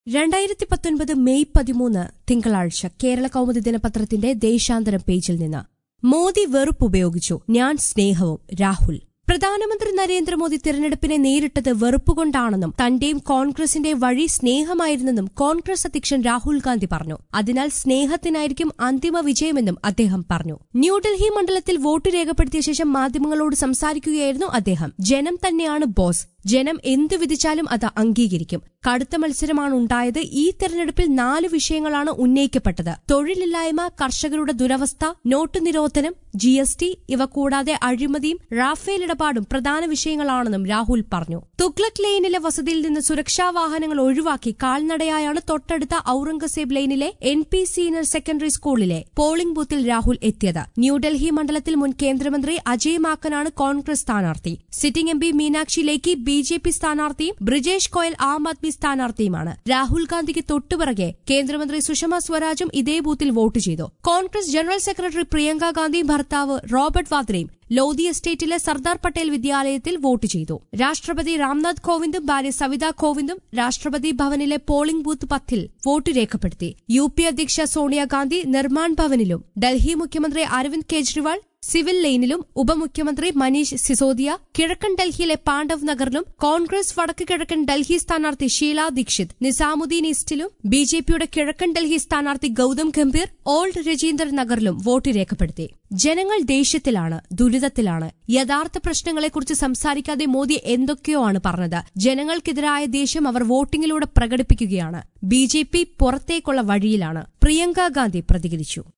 രണ്ടായിരത്തി പത്തൊൻപത് മെയ് പതിമൂന്ന് തിങ്കളാഴ്ച കേരള കൗമുദി ദിനപത്രത്തിന്റെ ദേശാന്തരം പേജിൽ നിന്ന് മോദി വെറുപ്പുപയോഗിച്ചു ഞാൻ സ്നേഹവും രാഹുൽ പ്രധാനമന്ത്രി നരേന്ദ്രമോദി തിരഞ്ഞെടുപ്പിനെ നേരിട്ടത് വെറുപ്പുകൊണ്ടാണെന്നും തന്റെയും കോൺഗ്രസിന്റെ വഴി സ്നേഹമായിരുന്നെന്നും കോൺഗ്രസ് അധ്യക്ഷൻ രാഹുൽ ഗാന്ധി പറഞ്ഞു അതിനാൽ സ്നേഹത്തിനായിരിക്കും അന്തിമ വിജയമെന്നും അദ്ദേഹം പറഞ്ഞു ന്യൂഡൽഹി മണ്ഡലത്തിൽ വോട്ട് രേഖപ്പെടുത്തിയ ശേഷം മാധ്യമങ്ങളോട് സംസാരിക്കുകയായിരുന്നു അദ്ദേഹം ജനം തന്നെയാണ് ബോസ് ജനം എന്തു വിധിച്ചാലും അത് അംഗീകരിക്കും കടുത്ത മത്സരമാണ് ഉണ്ടായത് ഈ തെരഞ്ഞെടുപ്പിൽ നാല് വിഷയങ്ങളാണ് ഉന്നയിക്കപ്പെട്ടത് തൊഴിലില്ലായ്മ കർഷകരുടെ ദുരവസ്ഥ നോട്ട് നിരോധനം ജി എസ് ടി ഇവ കൂടാതെ അഴിമതിയും റാഫേൽ ഇടപാടും പ്രധാന വിഷയങ്ങളാണെന്നും രാഹുൽ പറഞ്ഞു തുഗ്ലക് ലെയിനിലെ വസതിയിൽ നിന്ന് സുരക്ഷാ വാഹനങ്ങൾ ഒഴിവാക്കി കാൽനടയായാണ് തൊട്ടടുത്ത ഔറംഗസേബ് ലൈനിലെ എൻ പി സീനിയർ സെക്കൻഡറി സ്കൂളിലെ പോളിംഗ് ബൂത്തിൽ രാഹുൽ എത്തിയത് ന്യൂഡൽഹി മണ്ഡലത്തിൽ മുൻ കേന്ദ്രമന്ത്രി അജയ് മാക്കനാണ് കോൺഗ്രസ് സ്ഥാനാർത്ഥി sitting M P Meenakshi Lekhi B J P സ്ഥാനാർത്ഥിയും ബ്രിജേഷ് ഗോയൽ ആം ആദ്മി സ്ഥാനാർത്ഥിയുമാണ് രാഹുൽ ഗാന്ധിക്ക് തൊട്ടുപിറകെ കേന്ദ്രമന്ത്രി സുഷമ സ്വരാജും ഇതേ ബൂത്തിൽ വോട്ട് ചെയ്തു കോൺഗ്രസ് ജനറൽ സെക്രട്ടറി പ്രിയങ്ക ഗാന്ധിയും ഭർത്താവ് റോബർട്ട് വാദ്രയും ലോധി എസ്റ്റേറ്റിലെ സർദാർ പട്ടേൽ വിദ്യാലയത്തിൽ വോട്ട് ചെയ്തു രാഷ്ട്രപതി രാംനാഥ് കോവിന്ദും ഭാര്യ സവിത കോവിന്ദും രാഷ്ട്രപതി ഭവനിലെ പോളിംഗ് ബൂത്ത് പത്തിൽ വോട്ട് രേഖപ്പെടുത്തി യു പി അധ്യക്ഷ സോണിയാഗാന്ധി നിർമ്മാൺ ഭവനിലും ഡൽഹി മുഖ്യമന്ത്രി അരവിന്ദ് കെജ്രിവാൾ സിവിൽ ലൈനിലും ഉപമുഖ്യമന്ത്രി മനീഷ് സിസോദിയ കിഴക്കൻ ഡൽഹിയിലെ പാണ്ഡവ് നഗറിലും കോൺഗ്രസ് വടക്ക് കിഴക്കൻ ഡൽഹി സ്ഥാനാർത്ഥി ഷീല ദീക്ഷിത് നിസാമുദ്ദീൻ ഈസ്റ്റിലും ബി ജെ പിയുടെ കിഴക്കൻ ഡൽഹി സ്ഥാനാർത്ഥി ഗൌതം ഗംഭീർ ഓൾഡ് രജീന്ദർ നഗറിലും വോട്ട് രേഖപ്പെടുത്തി ജനങ്ങൾ ദേഷ്യത്തിലാണ് ദുരിതത്തിലാണ് യഥാർത്ഥ പ്രശ്നങ്ങളെക്കുറിച്ച് സംസാരിക്കാതെ മോദി എന്തൊക്കെയോ ആണ് പറഞ്ഞത് ജനങ്ങൾക്കെതിരായ ദേഷ്യം അവർ വോട്ടിംഗിലൂടെ പ്രകടിപ്പിക്കുകയാണ് ബി ജെ പി പുറത്തേക്കുള്ള വഴിയിലാണ് പ്രിയങ്ക ഗാന്ധി പ്രതികരിച്ചു